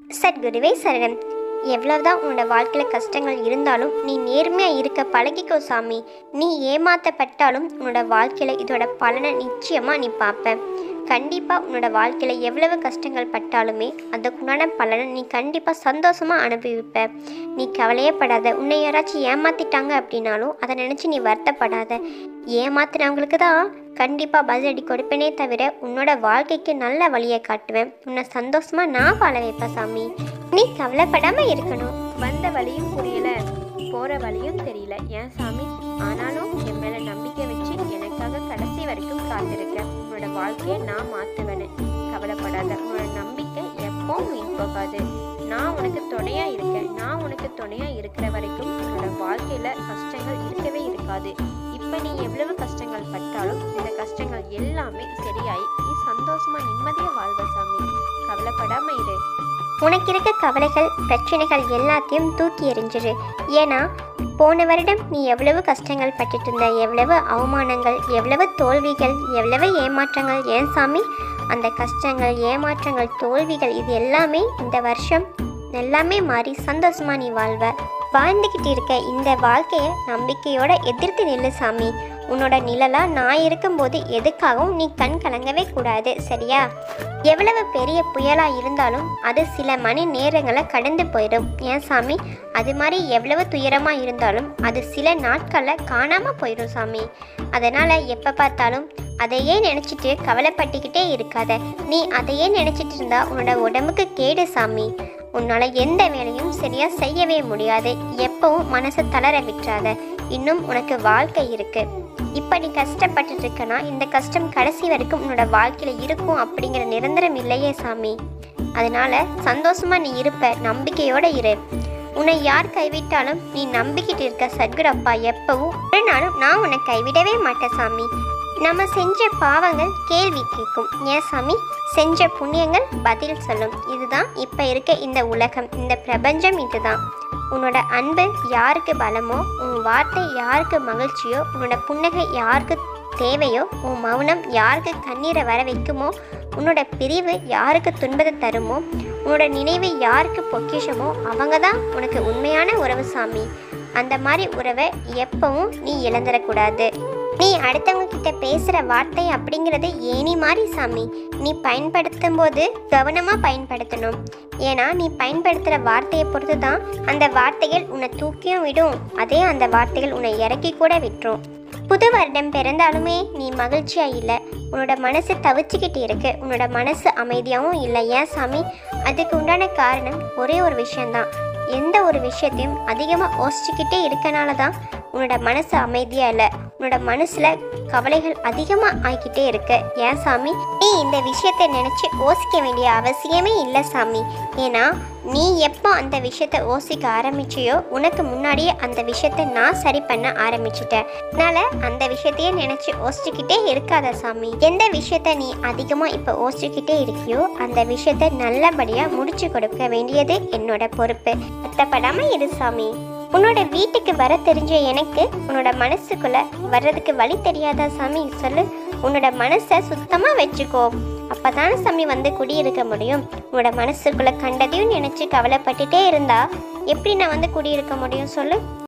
சத்குருவே சரணம் எவ்வளவுதான் உன்னோட வாழ்க்கையில் கஷ்டங்கள் இருந்தாலும் நீ நேர்மையாக இருக்க பழகிக்கோ சாமி நீ ஏமாற்றப்பட்டாலும் உன்னோட வாழ்க்கையில் இதோட பலனை நிச்சயமாக நீ பார்ப்ப கண்டிப்பாக உன்னோட வாழ்க்கையில் எவ்வளவு கஷ்டங்கள் பட்டாலுமே அதுக்குண்டான பலனை நீ கண்டிப்பாக சந்தோஷமாக அனுபவிப்ப நீ கவலையே படாத உன்னை யாராச்சும் ஏமாத்திட்டாங்க அப்படின்னாலும் அதை நினச்சி நீ வருத்தப்படாத ஏமாத்துனவங்களுக்கு தான் கண்டிப்பாக பதிலடி கொடுப்பேனே தவிர உன்னோட வாழ்க்கைக்கு நல்ல வழியை காட்டுவேன் உன்னை சந்தோஷமாக நான் வாழ வைப்பேன் சாமி நீ கவலைப்படாமல் இருக்கணும் வந்த வழியும் புரியல போற வழியும் தெரியல ஏன் சாமி ஆனாலும் என் மேல நம்பிக்கை வச்சு எனக்காக கடைசி வரைக்கும் காத்திருக்க உன்னோட வாழ்க்கையை நான் மாத்துவேன்னு கவலைப்படாத உன்னோட நம்பிக்கை எப்பவும் வீண் போகாது நான் உனக்கு துணையா இருக்கேன் நான் உனக்கு துணையா இருக்கிற வரைக்கும் உன்னோட வாழ்க்கையில கஷ்டங்கள் இருக்கவே இருக்காது இப்ப நீ எவ்வளவு கஷ்டங்கள் பட்டாலும் இந்த கஷ்டங்கள் எல்லாமே சரியாயி நீ சந்தோஷமா நிம்மதியா வாழ்வ சாமி கவலைப்படாம இரு உனக்கு இருக்க கவலைகள் பிரச்சனைகள் எல்லாத்தையும் தூக்கி எறிஞ்சிரு ஏன்னா போன வருடம் நீ எவ்வளவு கஷ்டங்கள் பட்டுட்டு இருந்த எவ்வளவு அவமானங்கள் எவ்வளவு தோல்விகள் எவ்வளவு ஏமாற்றங்கள் ஏன் சாமி அந்த கஷ்டங்கள் ஏமாற்றங்கள் தோல்விகள் இது எல்லாமே இந்த வருஷம் எல்லாமே மாறி சந்தோஷமா நீ வாழ்வ வாழ்ந்துக்கிட்டு இருக்க இந்த வாழ்க்கையை நம்பிக்கையோட எதிர்த்து நில்லு சாமி உன்னோட நிழலா நான் இருக்கும்போது எதுக்காகவும் நீ கண் கலங்கவே கூடாது சரியா எவ்வளவு பெரிய புயலா இருந்தாலும் அது சில மணி நேரங்களை கடந்து போயிடும் ஏன் சாமி அது மாதிரி எவ்வளவு துயரமா இருந்தாலும் அது சில நாட்கள்ல காணாம போயிடும் சாமி அதனால எப்ப பார்த்தாலும் அதையே நினைச்சிட்டு கவலைப்பட்டுக்கிட்டே இருக்காத நீ அதையே நினைச்சிட்டு இருந்தா உன்னோட உடம்புக்கு கேடு சாமி உன்னால எந்த வேலையும் சரியா செய்யவே முடியாது எப்பவும் மனசை தளர விட்டுறாத இன்னும் உனக்கு வாழ்க்கை இருக்கு இப்ப நீ கஷ்டப்பட்டுட்டு இருக்கனா இந்த கஷ்டம் கடைசி வரைக்கும் உன்னோட வாழ்க்கையில இருக்கும் அப்படிங்கிற நிரந்தரம் இல்லையே சாமி அதனால சந்தோஷமா நீ இருப்ப நம்பிக்கையோட இரு உன்னை யார் கைவிட்டாலும் நீ நம்பிக்கிட்டு இருக்க சத்குரு அப்பா எப்பவும் ஒரு நாளும் நான் உன்னை கைவிடவே மாட்டேன் சாமி நம்ம செஞ்ச பாவங்கள் கேள்வி கேட்கும் ஏன் சாமி செஞ்ச புண்ணியங்கள் பதில் சொல்லும் இதுதான் இப்போ இருக்க இந்த உலகம் இந்த பிரபஞ்சம் இதுதான் உன்னோட அன்பு யாருக்கு பலமோ உன் வார்த்தை யாருக்கு மகிழ்ச்சியோ உன்னோட புன்னகை யாருக்கு தேவையோ உன் மௌனம் யாருக்கு கண்ணீரை வர வைக்குமோ உன்னோட பிரிவு யாருக்கு துன்பத்தை தருமோ உன்னோட நினைவு யாருக்கு பொக்கிஷமோ அவங்க தான் உனக்கு உண்மையான உறவு சாமி அந்த மாதிரி உறவை எப்பவும் நீ இழந்துடக்கூடாது நீ அடுத்தவங்க கிட்ட பேசுகிற வார்த்தை அப்படிங்கிறது ஏனி மாதிரி சாமி நீ பயன்படுத்தும் போது கவனமாக பயன்படுத்தணும் ஏன்னா நீ பயன்படுத்துகிற வார்த்தையை பொறுத்து தான் அந்த வார்த்தைகள் உன்னை தூக்கியும் விடும் அதே அந்த வார்த்தைகள் உன்னை இறக்கி கூட விட்டுரும் புது வருடம் பிறந்தாலுமே நீ மகிழ்ச்சியா இல்லை உன்னோட மனசு தவிச்சுக்கிட்டு இருக்கு உன்னோட மனசு அமைதியாகவும் இல்லை ஏன் சாமி அதுக்கு உண்டான காரணம் ஒரே ஒரு விஷயம்தான் எந்த ஒரு விஷயத்தையும் அதிகமாக யோசிச்சுக்கிட்டே இருக்கனால தான் உன்னோட மனசு அமைதியாக இல்லை உன்னோட மனசில் கவலைகள் அதிகமாக ஆகிக்கிட்டே இருக்கு ஏன் சாமி நீ இந்த விஷயத்தை நினச்சி யோசிக்க வேண்டிய அவசியமே இல்லை சாமி ஏன்னா நீ எப்போ அந்த விஷயத்த யோசிக்க ஆரம்பிச்சியோ உனக்கு முன்னாடியே அந்த விஷயத்த நான் சரி பண்ண ஆரம்பிச்சிட்டேன் அதனால அந்த விஷயத்தையே நினச்சி யோசிச்சுக்கிட்டே இருக்காத சாமி எந்த விஷயத்த நீ அதிகமாக இப்போ யோசிச்சுக்கிட்டே இருக்கியோ அந்த விஷயத்த நல்லபடியாக முடிச்சு கொடுக்க வேண்டியது என்னோட பொறுப்பு வருத்தப்படாமல் இரு சாமி உன்னோட வீட்டுக்கு வர தெரிஞ்ச எனக்கு உன்னோட மனசுக்குள்ள வர்றதுக்கு வழி தெரியாதா சாமி சொல்லு உன்னோட மனசை சுத்தமா வச்சுக்கோ அப்பதானே சாமி வந்து குடியிருக்க முடியும் உன்னோட மனசுக்குள்ள கண்டதையும் நினைச்சு கவலைப்பட்டுட்டே இருந்தா எப்படி நான் வந்து குடியிருக்க முடியும் சொல்லு